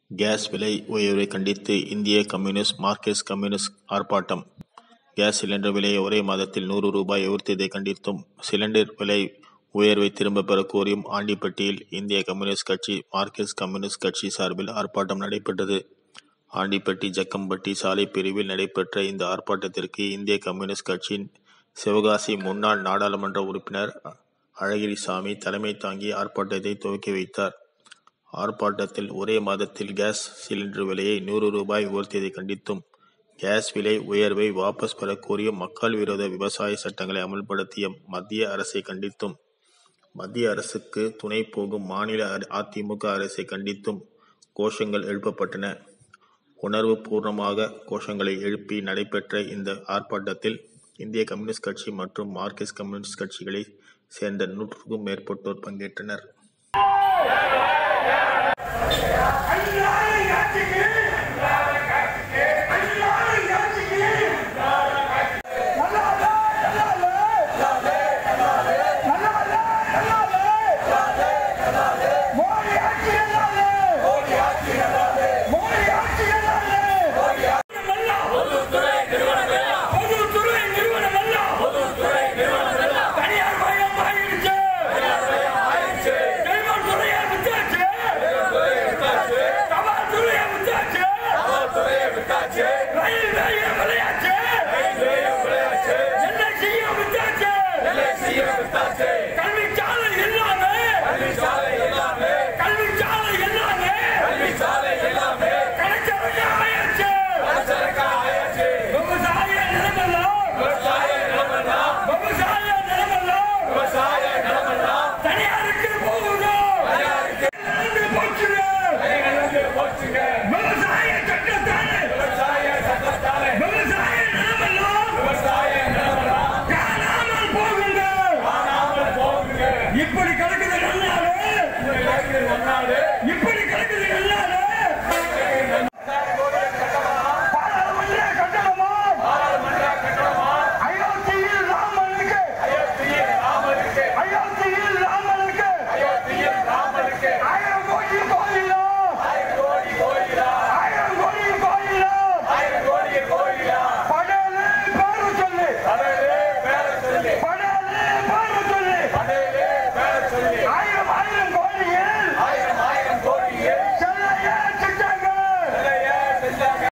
Case விலை உயர்வை கண்டித்து இந்திய கம்யூனிஸ்ட் மார்க்சிஸ்ட் கம்யூனிஸ்ட் ஆர்ப்பாட்டம் கேஸ் சிலிண்டர் விலையை ஒரே மாதத்தில் நூறு ரூபாய் உயர்த்தியதை கண்டித்தும் சிலிண்டர் விலை உயர்வை திரும்பப் பெறக் கோரியும் ஆண்டிப்பட்டியில் இந்திய கம்யூனிஸ்ட் கட்சி மார்க்சிஸ்ட் கம்யூனிஸ்ட் கட்சி சார்பில் ஆர்ப்பாட்டம் நடைபெற்றது. ஆண்டிப்பட்டி ஜக்கம்பட்டி சாலை பிரிவில் நடைபெற்ற இந்த ஆர்ப்பாட்டத்திற்கு இந்திய கம்யூனிஸ்ட் கட்சியின் சிவகாசி முன்னாள் நாடாளுமன்ற உறுப்பினர் அழகிரிசாமி தலைமை தாங்கி ஆர்ப்பாட்டத்தை துவக்கி வைத்தார். ஆர்ப்பாட்டத்தில் ஒரே மாதத்தில் கேஸ் சிலிண்டர் விலையை நூறு ரூபாய் உயர்த்தியதை கண்டித்தும், கேஸ் விலை உயர்வை வாபஸ் பெறக் கோரியும், மக்கள் விரோத விவசாய சட்டங்களை அமல்படுத்திய மத்திய அரசை கண்டித்தும், மத்திய அரசுக்கு துணை போகும் மாநில அதிமுக அரசை கண்டித்தும் கோஷங்கள் எழுப்பப்பட்டன. உணர்வு பூர்வமாக கோஷங்களை எழுப்பி நடைபெற்ற இந்த ஆர்ப்பாட்டத்தில் இந்திய கம்யூனிஸ்ட் கட்சி மற்றும் மார்க்சிஸ்ட் கம்யூனிஸ்ட் கட்சிகளைச் சேர்ந்த நூற்றுக்கும் மேற்பட்டோர் பங்கேற்றனர். பொதுத்துறை நிறுவனம் எல்லாம் தனியார் மயமாயிருச்சு. கனிமம் துறையை வித்தாச்சு. தபால் துறையை வித்தாச்சு. ரயில்வேயை விளையாச்சு. LIC-யை வித்தாச்சு. கல்விச்சாலை எல்லாமே கல்விச்சாலை எல்லாமே கலைச்சரக்கு ஆயாச்சு. விவசாய நிலமெல்லாம் விவசாய நிலமெல்லாம் தனியாருக்கு போகுது. நடந்து போச்சுங்க. விவசாய சட்டத்தாலே விவசாய நிலமெல்லாம் காணாமல் போகுங்க. இப்படி கிடக்குது நல்லாவே